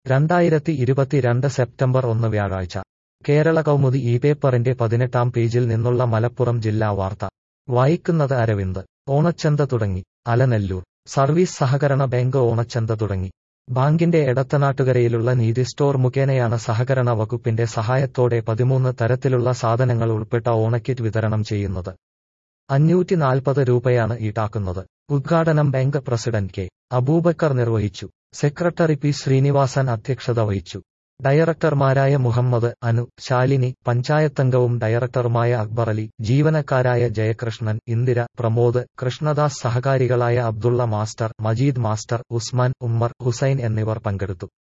രണ്ടായിരത്തി ഇരുപത്തിരണ്ട് സെപ്റ്റംബർ ഒന്ന് വ്യാഴാഴ്ച കേരള കൗമുദി ഈ പേപ്പറിന്റെ പതിനെട്ടാം പേജിൽ നിന്നുള്ള മലപ്പുറം ജില്ലാ വാർത്ത വായിക്കുന്നത് അരവിന്ദ് ഓണച്ചന്ത തുടങ്ങി അലനല്ലൂർ സർവീസ് സഹകരണ ബാങ്ക് ഓണച്ചന്ത തുടങ്ങി ബാങ്കിന്റെ എടത്തനാട്ടുകരയിലുള്ള നീതി സ്റ്റോർ മുഖേനയാണ് സഹകരണ വകുപ്പിന്റെ സഹായത്തോടെ പതിമൂന്ന് തരത്തിലുള്ള സാധനങ്ങൾ ഉൾപ്പെട്ട ഓണക്കിറ്റ് വിതരണം ചെയ്യുന്നത് അഞ്ഞൂറ്റി നാൽപ്പത് രൂപയാണ് ഈടാക്കുന്നത് ഉദ്ഘാടനം ബാങ്ക് പ്രസിഡന്റ് കെ അബൂബക്കർ നിർവഹിച്ചു സെക്രട്ടറി പി ശ്രീനിവാസൻ അധ്യക്ഷത വഹിച്ചു ഡയറക്ടർമാരായ മുഹമ്മദ് അനു ശാലിനി പഞ്ചായത്തംഗവും ഡയറക്ടറുമായ അക്ബർ അലി ജീവനക്കാരായ ജയകൃഷ്ണൻ ഇന്ദിര പ്രമോദ് കൃഷ്ണദാസ് സഹകാരികളായ അബ്ദുള്ള മാസ്റ്റർ മജീദ് മാസ്റ്റർ ഉസ്മാൻ ഉമ്മർ ഹുസൈൻ എന്നിവർ പങ്കെടുത്തു